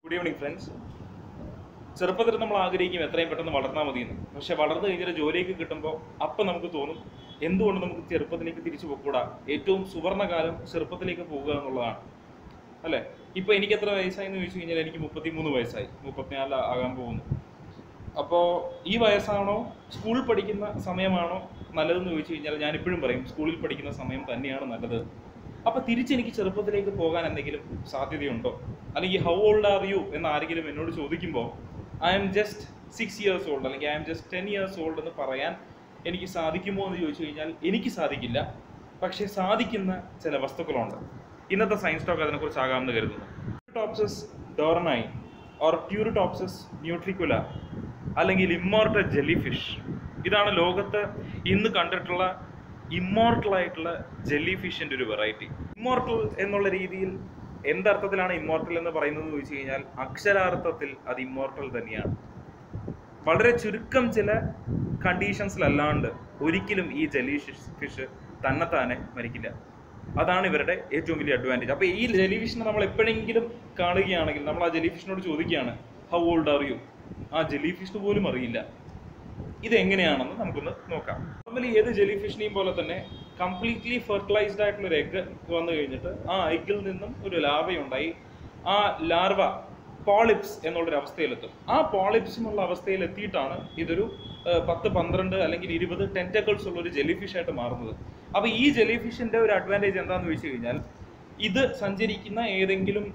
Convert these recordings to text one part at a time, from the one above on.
good evening friends ചെറുപ്പത്തിൽ നമ്മൾ ആഗ്രഹിക്കും എത്രയും പെട്ടെന്ന് വളർന്നാൽ മതിയെന്ന് പക്ഷെ വളർന്നു കഴിഞ്ഞിട്ട് ജോലിയൊക്കെ കിട്ടുമ്പോൾ അപ്പം നമുക്ക് തോന്നും എന്തുകൊണ്ട് നമുക്ക് ചെറുപ്പത്തിലേക്ക് തിരിച്ചു പോകൂടാ ഏറ്റവും സുവർണകാലം ചെറുപ്പത്തിലേക്ക് പോകുക എന്നുള്ളതാണ് അല്ലേ ഇപ്പൊ എനിക്ക് എത്ര വയസ്സായി എന്ന് ചോദിച്ചു കഴിഞ്ഞാൽ എനിക്ക് മുപ്പത്തിമൂന്ന് വയസ്സായി മുപ്പത്തിനാല് ആകാൻ പോകുന്നു അപ്പോൾ ഈ വയസ്സാണോ സ്കൂൾ പഠിക്കുന്ന സമയമാണോ നല്ലതെന്ന് ചോദിച്ചു കഴിഞ്ഞാൽ ഞാൻ ഇപ്പോഴും പറയും സ്കൂളിൽ പഠിക്കുന്ന സമയം തന്നെയാണ് നല്ലത് അപ്പൊ തിരിച്ചെനിക്ക് ചെറുപ്പത്തിലേക്ക് പോകാൻ എന്തെങ്കിലും സാധ്യതയുണ്ടോ അല്ലെങ്കിൽ ഹൗ ഓൾഡ് ആർ യു എന്ന് ആരെങ്കിലും എന്നോട് ചോദിക്കുമ്പോൾ I'm just six years old അല്ലെങ്കിൽ I'm just ten years old എന്ന് പറയാൻ എനിക്ക് സാധിക്കുമോ എന്ന് ചോദിച്ചു കഴിഞ്ഞാൽ എനിക്ക് സാധിക്കില്ല പക്ഷേ സാധിക്കുന്ന ചില വസ്തുക്കളുണ്ട് ഇന്നത്തെ സയൻസ് ടോക്ക് അതിനെക്കുറിച്ച് ആകാമെന്ന് കരുതുന്നു ടോപ്സസ് ഡോർണൈ ഓർ ട്യൂറിടോപ്സസ് ന്യൂട്രിക്കുല അല്ലെങ്കിൽ ഇമ്മോർട്ടൽ ജെല്ലി ഫിഷ് ഇതാണ് ലോകത്ത് ഇന്ന് കണ്ടിട്ടുള്ള ഇമ്മോർട്ടൽ ആയിട്ടുള്ള ജെല്ലി ഫിഷിന്റെ ഒരു വെറൈറ്റി ഇമ്മോർട്ടൽ എന്നുള്ള രീതിയിൽ എന്തർത്ഥത്തിലാണ് ഇമ്മോർട്ടൽ എന്ന് പറയുന്നത് എന്ന് ചോദിച്ചു കഴിഞ്ഞാൽ അക്ഷരാർത്ഥത്തിൽ അത് ഇമ്മോർട്ടൽ തന്നെയാണ് വളരെ ചുരുക്കം ചില കണ്ടീഷൻസിലല്ലാണ്ട് ഒരിക്കലും ഈ ജെല്ലി ഫിഷ് തന്നെത്താനെ മരിക്കില്ല അതാണ് ഇവരുടെ ഏറ്റവും വലിയ അഡ്വാൻറ്റേജ് അപ്പോൾ ഈ ജെല്ലി ഫിഷിനെ നമ്മൾ എപ്പോഴെങ്കിലും കാണുകയാണെങ്കിൽ നമ്മൾ ആ ജെല്ലി ഫിഷിനോട് ചോദിക്കുകയാണ് ഹൗ ഓൾഡ് ആർ യു ആ ജെല്ലി ഫിഷിന് പോലും അറിയില്ല ഇത് എങ്ങനെയാണെന്ന് നമുക്കൊന്ന് നോക്കാം നോർമലി ഏത് ജെല്ലി ഫിഷിനെയും പോലെ തന്നെ കംപ്ലീറ്റ്ലി ഫെർട്ടിലൈസ്ഡ് ആയിട്ടുള്ള ഒരു എഗ്ഗ് വന്നു കഴിഞ്ഞിട്ട് ആ എഗ്ഗിൽ നിന്നും ഒരു ലാർവയുണ്ടായി ആ ലാർവ പോളിപ്സ് എന്നുള്ളൊരു അവസ്ഥയിലെത്തും ആ പോളിപ്സ് എന്നുള്ള അവസ്ഥയിൽ എത്തിയിട്ടാണ് ഇതൊരു ആ, പത്ത് പന്ത്രണ്ട് അല്ലെങ്കിൽ ഇരുപത് ടെൻറ്റക്കിൾസ് ഉള്ള ഒരു ജെല്ലി ഫിഷ് ആയിട്ട് മാറുന്നത് അപ്പോൾ ഈ ജെല്ലി ഫിഷിന്റെ ഒരു അഡ്വാൻറ്റേജ് എന്താണെന്ന് വെച്ച് കഴിഞ്ഞാൽ ഇത് സഞ്ചരിക്കുന്ന ഏതെങ്കിലും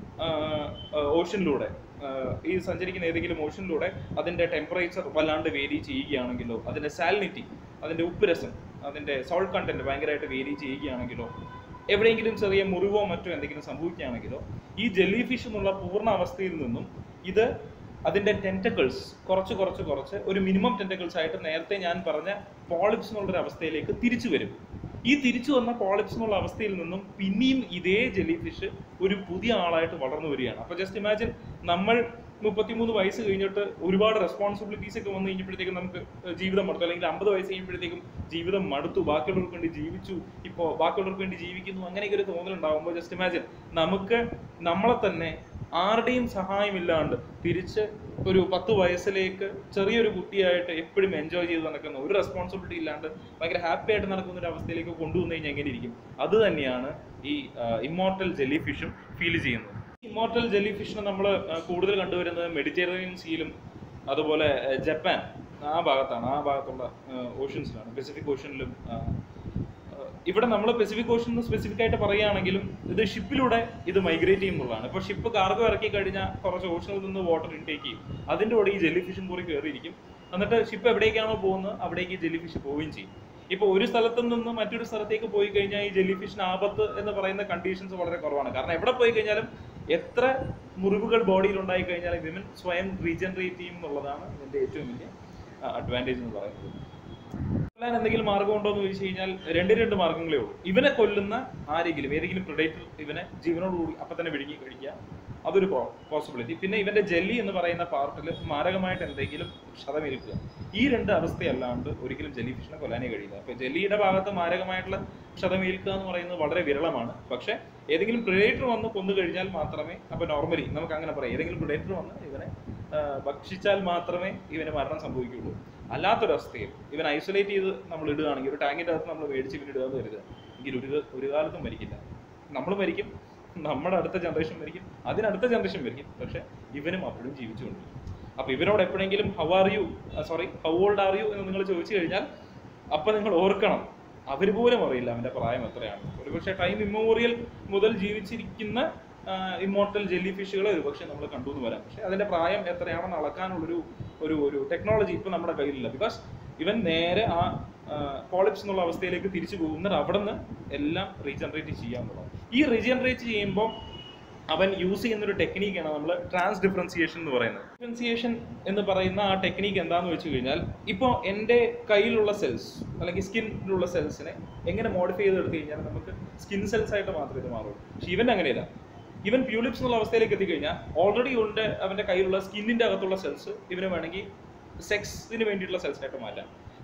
ഓഷനിലൂടെ ഈ സഞ്ചരിക്കുന്ന ഏതെങ്കിലും ഓഷനിലൂടെ അതിന്റെ ടെമ്പറേച്ചർ വല്ലാണ്ട് വേരി ചെയ്യുകയാണെങ്കിലോ അതിന്റെ സാലിനിറ്റി അതിന്റെ ഉപ്പുരസം അതിന്റെ സോൾട്ട് കണ്ടന്റ് ഭയങ്കരമായിട്ട് വേരി ചെയ്യുകയാണെങ്കിലോ എവിടെയെങ്കിലും ചെറിയ മുറിവോ മറ്റോ എന്തെങ്കിലും സംഭവിക്കുകയാണെങ്കിലോ ഈ ജെല്ലി ഫിഷ് എന്നുള്ള പൂർണ്ണ അവസ്ഥയിൽ നിന്നും ഇത് അതിന്റെ ടെൻറ്റക്കിൾസ് കുറച്ച് കുറച്ച് കുറച്ച് ഒരു മിനിമം ടെൻറ്റക്കിൾസ് ആയിട്ട് നേരത്തെ ഞാൻ പറഞ്ഞ പോളിപ്സ് എന്നുള്ളൊരു അവസ്ഥയിലേക്ക് തിരിച്ചു വരും ഈ തിരിച്ചു വന്ന പോളിപ്സ് എന്നുള്ള അവസ്ഥയിൽ നിന്നും പിന്നെയും ഇതേ ജെല്ലി ഫിഷ് ഒരു പുതിയ ആളായിട്ട് വളർന്നു വരികയാണ് അപ്പൊ ജസ്റ്റ് ഇമാജിൻ നമ്മൾ മുപ്പത്തിമൂന്ന് വയസ്സ് കഴിഞ്ഞിട്ട് ഒരുപാട് റെസ്പോൺസിബിലിറ്റീസ് ഒക്കെ വന്നു കഴിഞ്ഞപ്പോഴത്തേക്കും നമുക്ക് ജീവിതം മടുത്തു അല്ലെങ്കിൽ അമ്പത് വയസ്സ് കഴിയുമ്പോഴത്തേക്കും ജീവിതം മടുത്തു ബാക്കിയുള്ളവർക്ക് വേണ്ടി ജീവിച്ചു ഇപ്പോൾ ബാക്കിയുള്ളവർക്ക് വേണ്ടി ജീവിക്കുന്നു അങ്ങനെയൊക്കെ ഒരു തോന്നലുണ്ടാകുമ്പോൾ ജസ്റ്റ് ഇമാജിൻ നമുക്ക് നമ്മളെ തന്നെ ആരുടെയും സഹായമില്ലാണ്ട് തിരിച്ച് ഒരു പത്ത് വയസ്സിലേക്ക് ചെറിയൊരു കുട്ടിയായിട്ട് എപ്പോഴും എൻജോയ് ചെയ്ത് നടക്കുന്ന ഒരു റെസ്പോൺസിബിലിറ്റി ഇല്ലാണ്ട് ഭയങ്കര ഹാപ്പി ആയിട്ട് നടക്കുന്ന ഒരു അവസ്ഥയിലേക്ക് കൊണ്ടുവന്നു കഴിഞ്ഞാൽ എങ്ങനെ ഇരിക്കും അത് തന്നെയാണ് ഈ ഇമ്മോർട്ടൽ ജെല്ലി ഫിഷും ഫീൽ ചെയ്യുന്നത് ഇമ്മോർട്ടൽ ജെല്ലി ഫിഷിനെ നമ്മൾ കൂടുതൽ കണ്ടുവരുന്നത് മെഡിറ്ററേനിയൻ സീലും അതുപോലെ ആ, ജപ്പാൻ ആ ഭാഗത്താണ് ആ ഭാഗത്തുള്ള ഓഷ്യൻസിലാണ് പസഫിക് ഓഷ്യനിലും ഇവിടെ നമ്മൾ പസഫിക് ഓഷൻ സ്പെസിഫിക് ആയിട്ട് പറയുകയാണെങ്കിലും ഇത് ഷിപ്പിലൂടെ ഇത് മൈഗ്രേറ്റ് ചെയ്യുന്നതാണ് ഇപ്പോൾ ഷിപ്പ് കാർഗോ ഇറക്കി കഴിഞ്ഞാൽ കുറച്ച് ഓഷനിൽ നിന്ന് വാട്ടർ ഇൻടേക്ക് ചെയ്യും അതിൻ്റെ കൂടെ ഈ ജെല്ലി ഫിഷും കൂടി കയറിയിരിക്കും എന്നിട്ട് ഷിപ്പ് എവിടേക്കാണോ പോകുന്നത് അവിടേക്ക് ഈ ജെല്ലി ഫിഷ് പോവുകയും ചെയ്യും ഇപ്പോൾ ഒരു സ്ഥലത്തു നിന്ന് മറ്റൊരു സ്ഥലത്തേക്ക് പോയി കഴിഞ്ഞാൽ ഈ ജെല്ലി ഫിഷിന് ആപത്ത് എന്ന് പറയുന്ന കണ്ടീഷൻസ് വളരെ കുറവാണ് കാരണം എവിടെ പോയി കഴിഞ്ഞാലും എത്ര മുറിവുകൾ ബോഡിയിൽ ഉണ്ടായി കഴിഞ്ഞാലും വിമൻ സ്വയം റീജനറേറ്റ് ചെയ്യും എന്നുള്ളതാണ് ഇതിന്റെ ഏറ്റവും വലിയ അഡ്വാൻറ്റേജ് എന്ന് പറയുന്നത് കൊല്ലാൻ എന്തെങ്കിലും മാർഗം ഉണ്ടോ എന്ന് ചോദിച്ചു കഴിഞ്ഞാൽ രണ്ട് രണ്ട് മാർഗങ്ങളേ ഉള്ളൂ ഇവനെ കൊല്ലുന്ന ആരെങ്കിലും ഏതെങ്കിലും പ്രൊഡക്റ്റർ ഇവനെ ജീവനോടുകൂടി അപ്പൊ തന്നെ വിഴുങ്ങി കഴിക്കുക അതൊരു പോസിബിലിറ്റി പിന്നെ ഇവന്റെ ജെല്ലി എന്ന് പറയുന്ന പാർട്ടിൽ മാരകമായിട്ട് എന്തെങ്കിലും ക്ഷതമേൽക്കുക ഈ രണ്ട് അവസ്ഥയല്ലാണ്ട് ഒരിക്കലും ജെല്ലി ഫിഷിനെ കൊല്ലാനേ കഴിയില്ല അപ്പൊ ജെല്ലിയുടെ ഭാഗത്ത് മാരകമായിട്ടുള്ള ക്ഷതമേൽക്കുക എന്ന് പറയുന്നത് വളരെ വിരളമാണ് പക്ഷെ ഏതെങ്കിലും പ്രിഡേറ്റർ വന്ന് കൊന്നു കഴിഞ്ഞാൽ മാത്രമേ അപ്പൊ നോർമലി നമുക്ക് അങ്ങനെ പറയാം ഏതെങ്കിലും പ്രിഡേറ്റർ വന്ന് ഇവനെ ആ, ഭക്ഷിച്ചാൽ മാത്രമേ ഇവന് മരണം സംഭവിക്കുകയുള്ളൂ അല്ലാത്തൊരവസ്ഥയിൽ ഇവൻ ഐസൊലേറ്റ് ചെയ്ത് നമ്മൾ ഇടുകയാണെങ്കിൽ ഒരു ടാങ്കിൻ്റെ അകത്ത് നമ്മൾ മേടിച്ച് ഇവൻ ഇടുക എന്ന് കരുതുക എങ്കിൽ ഒരു ഒരു കാലത്തും മരിക്കില്ല നമ്മൾ മരിക്കും നമ്മുടെ അടുത്ത ജനറേഷൻ മരിക്കും അതിനടുത്ത ജനറേഷൻ മരിക്കും പക്ഷെ ഇവനും അപ്പോഴും ജീവിച്ചുകൊണ്ടിരിക്കും അപ്പൊ ഇവരോട് എപ്പോഴെങ്കിലും how are you sorry how old are you എന്ന് നിങ്ങൾ ചോദിച്ചു കഴിഞ്ഞാൽ അപ്പൊ നിങ്ങൾ ഓർക്കണം അവർ പോലും അറിയില്ല അവന്റെ പ്രായം എത്രയാണ് ഒരുപക്ഷെ ടൈം ഇമ്മോറിയൽ മുതൽ ജീവിച്ചിരിക്കുന്ന ഇമ്മോർട്ടൽ ജെല്ലി ഫിഷുകളെ ഒരുപക്ഷെ നമ്മൾ കണ്ടു എന്ന് വരാം പക്ഷെ അതിന്റെ പ്രായം എത്രയാണെന്ന് അളക്കാനുള്ളൊരു ഒരു ഒരു ടെക്നോളജി ഇപ്പൊ നമ്മുടെ കയ്യിലില്ല ബിക്കോസ് ഇവൻ നേരെ ആ പോളിപ്സ് എന്നുള്ള അവസ്ഥയിലേക്ക് തിരിച്ചു പോകുന്നത് അവിടെ നിന്ന് എല്ലാം റീജനറേറ്റ് ചെയ്യാന്നുള്ളതാണ് ഈ റീജനറേറ്റ് ചെയ്യുമ്പോൾ അവൻ യൂസ് ചെയ്യുന്ന ഒരു ടെക്നീക്കാണ് നമ്മൾ ട്രാൻസ് ഡിഫറൻസിയേഷൻ എന്ന് പറയുന്നത് ഡിഫറൻസിയേഷൻ എന്ന് പറയുന്ന ആ ടെക്നീക്ക് എന്താണെന്ന് വെച്ച് കഴിഞ്ഞാൽ ഇപ്പോൾ എൻ്റെ കയ്യിലുള്ള സെൽസ് അല്ലെങ്കിൽ സ്കിന്നിലുള്ള സെൽസിനെ എങ്ങനെ മോഡിഫൈ ചെയ്തെടുത്ത് കഴിഞ്ഞാൽ നമുക്ക് സ്കിൻ സെൽസ് ആയിട്ട് മാത്രമേ ഇത് മാറുള്ളൂ പക്ഷെ ഇവൻ അങ്ങനെയല്ല ഇവൻ പ്യൂലിപ്സ് എന്നുള്ള അവസ്ഥയിലേക്ക് എത്തിക്കഴിഞ്ഞാൽ ഓൾറെഡി ഉണ്ട് അവൻ്റെ കയ്യിലുള്ള സ്കിന്നിൻ്റെ അകത്തുള്ള സെൽസ് ഇവന് വേണമെങ്കിൽ സെക്സിന് വേണ്ടിയിട്ടുള്ള സെൽസിനായിട്ട് മാറ്റാം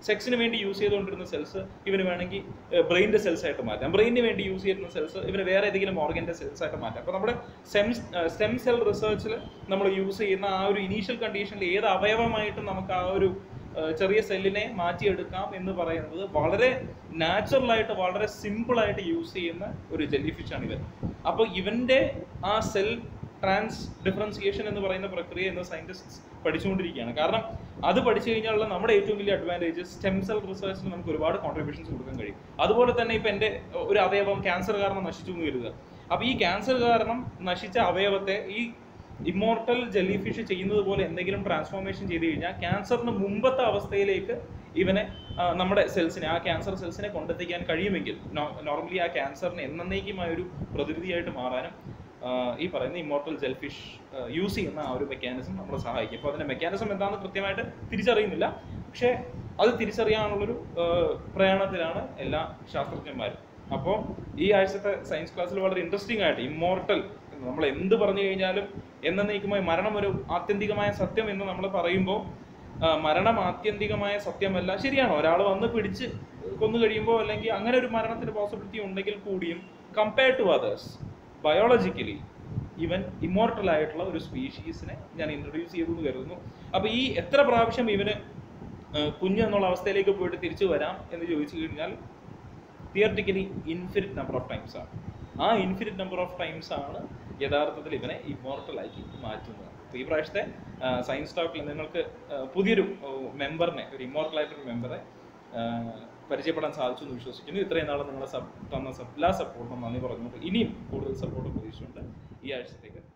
സെക്സിന് വേണ്ടി യൂസ് ചെയ്തുകൊണ്ടിരുന്ന സെൽസ് ഇവന് വേണമെങ്കിൽ ബ്രെയിൻ്റെ സെൽസ് ആയിട്ട് മാറ്റാം ബ്രെയിനിന് വേണ്ടി യൂസ് ചെയ്യുന്ന സെൽസ് ഇവന് വേറെ ഏതെങ്കിലും ഓർഗൻ്റെ സെൽസ് ആയിട്ട് മാറ്റാം അപ്പോൾ നമ്മുടെ സ്റ്റെം സ്റ്റെം സെൽ റിസർച്ചിൽ നമ്മൾ യൂസ് ചെയ്യുന്ന ആ ഒരു ഇനീഷ്യൽ കണ്ടീഷനിൽ ഏത് അവയവമായിട്ടും നമുക്ക് ആ ഒരു ഏഹ്, ചെറിയ സെല്ലിനെ മാറ്റിയെടുക്കാം എന്ന് പറയുന്നത് വളരെ നാച്ചുറൽ ആയിട്ട് വളരെ സിമ്പിൾ ആയിട്ട് യൂസ് ചെയ്യുന്ന ഒരു ജെല്ലി ഫിഷ് ആണ് ഇവൻ അപ്പോൾ ഇവന്റെ ആ സെൽ ട്രാൻസ് ഡിഫറൻസിയേഷൻ എന്ന് പറയുന്ന പ്രക്രിയ എന്ന് സയന്റിസ്റ്റ് പഠിച്ചുകൊണ്ടിരിക്കുകയാണ് കാരണം അത് പഠിച്ചു കഴിഞ്ഞാലുള്ള നമ്മുടെ ഏറ്റവും വലിയ അഡ്വാൻറ്റേജ് സ്റ്റെം സെൽ റിസർച്ചിന് നമുക്ക് ഒരുപാട് കോൺട്രിബ്യൂഷൻസ് കൊടുക്കാൻ കഴിയും അതുപോലെ തന്നെ ഇപ്പം എൻ്റെ ഒരു അവയവം ക്യാൻസർ കാരണം നശിച്ചു എന്ന് കരുതുക അപ്പോൾ ഈ ക്യാൻസർ കാരണം നശിച്ച അവയവത്തെ ഈ ഇമ്മോർട്ടൽ ജെല്ലി ഫിഷ് ചെയ്യുന്നത് പോലെ എന്തെങ്കിലും ട്രാൻസ്ഫോർമേഷൻ ചെയ്ത് കഴിഞ്ഞാൽ ക്യാൻസറിന് മുമ്പത്തെ അവസ്ഥയിലേക്ക് ഇവനെ ആ, നമ്മുടെ സെൽസിനെ ആ ക്യാൻസർ സെൽസിനെ കൊണ്ടെത്തിക്കാൻ കഴിയുമെങ്കിൽ നോർമലി ആ ക്യാൻസറിന് എന്നേക്കുമായ ഒരു പ്രതിവിധിയായിട്ട് മാറാനും ആ, ഈ പറയുന്ന ഇമ്മോർട്ടൽ ജെൽഫിഷ് യൂസ് ചെയ്യുന്ന ആ ഒരു മെക്കാനിസം നമ്മളെ സഹായിക്കും അപ്പോൾ അതിന്റെ മെക്കാനിസം എന്താണെന്ന് കൃത്യമായിട്ട് തിരിച്ചറിയുന്നില്ല പക്ഷേ അത് തിരിച്ചറിയാനുള്ളൊരു ആ, പ്രയാണത്തിലാണ് എല്ലാ ശാസ്ത്രജ്ഞന്മാരും അപ്പോൾ ഈ ആഴ്ചത്തെ സയൻസ് ക്ലാസ്സിൽ വളരെ ഇൻട്രസ്റ്റിംഗ് ആയിട്ട് ഇമ്മോർട്ടൽ നമ്മൾ എന്ത് പറഞ്ഞു കഴിഞ്ഞാലും എന്നേക്കുമായി മരണം ഒരു ആത്യന്തികമായ സത്യം എന്ന് നമ്മൾ പറയുമ്പോൾ ആ, മരണം ആത്യന്തികമായ സത്യമല്ല ശരിയാണോ ഒരാൾ വന്ന് പിടിച്ച് കൊന്നു കഴിയുമ്പോൾ അല്ലെങ്കിൽ അങ്ങനെ ഒരു മരണത്തിന് പോസിബിലിറ്റി ഉണ്ടെങ്കിൽ കൂടിയും compared to others biologically even immortal ആയിട്ടുള്ള ഒരു സ്പീഷീസിനെ ഞാൻ ഇൻട്രൊഡ്യൂസ് ചെയ്തു എന്ന് കരുതുന്നു അപ്പോൾ ഈ എത്ര പ്രാവശ്യം ഇവന് ആ, കുഞ്ഞ് എന്നുള്ള അവസ്ഥയിലേക്ക് പോയിട്ട് തിരിച്ചു വരാം എന്ന് ചോദിച്ചു കഴിഞ്ഞാൽ theoretically infinite number of times ആണ് ആ ഇൻഫിനിറ്റ് നമ്പർ ഓഫ് ടൈംസ് ആണ് യഥാർത്ഥത്തിൽ ഇവനെ ഇമ്മോർട്ടൽ ആക്കി മാറ്റുന്നത് അപ്പോൾ ഈ പ്രാവശ്യത്തെ സയൻസ് ടോക്കിൽ നിങ്ങൾക്ക് ആ, പുതിയൊരു മെമ്പറിനെ ഒരു ഇമ്മോർട്ടൽ ആയിട്ടൊരു മെമ്പറെ പരിചയപ്പെടാൻ സാധിച്ചു എന്ന് വിശ്വസിക്കുന്നു ഇത്രയും നാൾ നിങ്ങളെ സബ് തന്ന സബ് എല്ലാ സപ്പോർട്ടും നന്ദി പറഞ്ഞുകൊണ്ട് ഇനിയും കൂടുതൽ സപ്പോർട്ട് പ്രതീക്ഷിച്ചുകൊണ്ട് ഈ ആഴ്ചത്തേക്ക്